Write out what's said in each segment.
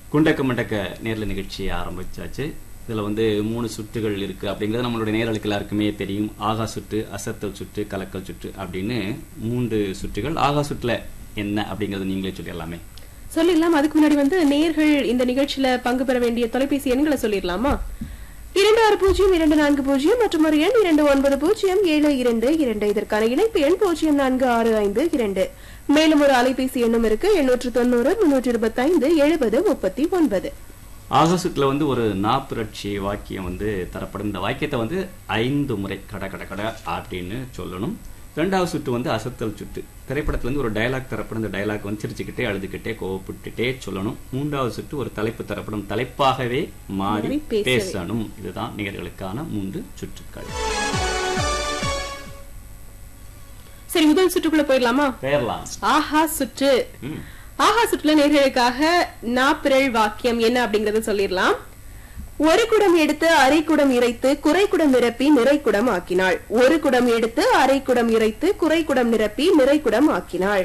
குண்டக்க மண்டக்க நேர்ல நிகழ்ச்சியை ஆரம்பிச்சாச்சு இதுல வந்து மூணு சுற்றுகள் இருக்கு அப்படிங்கிறது நம்மளுடைய நேர்களுக்கு எல்லாருக்குமே தெரியும் ஆகா சுற்று அசத்தல் சுற்று கலக்கல் சுற்று அப்படின்னு மூன்று சுற்றுகள் ஆகா சுற்றுல என்ன அப்படிங்கறது நீங்களே சொல்லிடலாமே சொல்லிடலாம் அதுக்கு முன்னாடி வந்து நேர்கள் இந்த நிகழ்ச்சியில பங்கு பெற வேண்டிய தொலைபேசி எண்களை சொல்லிடலாமா இரண்டு ஆறு பூஜ்ஜியம் இரண்டு நான்கு பூஜ்ஜியம் மற்றும் ஒரு எண் இரண்டு ஒன்பது பூஜ்ஜியம் ஏழு இரண்டு இரண்டு இதற்கான இணைப்பு எண் பூஜ்ஜியம் நான்கு ஆறு ஐந்து இரண்டு மேலும் ஒரு அலைபேசி எண்ணும் இருக்கு எண்ணூற்று தொண்ணூறு முன்னூற்றி இருபத்தி ஐந்து எழுபது முப்பத்தி ஒன்பது ஆகா சுற்றுல வந்து ஒரு நாப்புரட்சி வாக்கியம் வந்து தரப்படும் இந்த வாக்கியத்தை வந்து ஐந்து முறை கட கட கட அப்படின்னு சொல்லணும் ரெண்டாவது சுற்று வந்து அசத்தல் சுற்று திரைப்படத்துல இருந்து ஒரு டயலாக் தரப்படும் இந்த டயலாக் வந்து சிரிச்சுக்கிட்டே அழுதுகிட்டே கோவப்பட்டுட்டே சொல்லணும் மூன்றாவது சுற்று ஒரு தலைப்பு தரப்படும் தலைப்பாகவே மாறி மாறி பேசவே. பேசணும் இதுதான் நிகழ்களுக்கான மூன்று சுற்றுக்கள் சரி முதல் சுற்றுக்குள்ள போயிடலாமா பெயர்லாம் ஆஹா சுற்று ம். ஆஹா சுற்றுல நேர்களுக்காக நாப்பிரள் வாக்கியம் என்ன அப்படிங்கறத சொல்லிடலாம் ஒரு குடம் எடுத்து அரை குடம் இறைத்து குறை குடம் நிரப்பி நிறை குடம் ஆக்கினாள் ஒரு குடம் எடுத்து அரை குடம் இறைத்து குறை குடம் நிரப்பி நிறை குடம் ஆக்கினாள்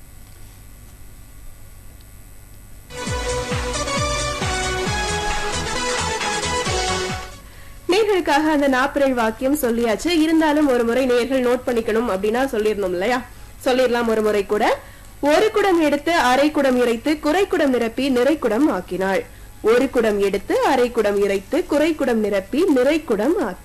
நேர்களுக்காக அந்த நாப்பிரள் வாக்கியம் சொல்லியாச்சு இருந்தாலும் ஒரு முறை நேர்கள் நோட் பண்ணிக்கணும் அப்படின்னா சொல்லிடணும் இல்லையா சொல்லிடலாம் ஒரு முறை கூட ஒரு குடம் எடுத்து அரை குடம் இறைத்து குறை குடம் நிரப்பி நிறை குடம் ஆக்கினாள் ஒரு குடம் எடுத்து அரை குடம் இறைத்து குறை குடம் நிரப்பி நிறை குடம் ஆக்கினாள்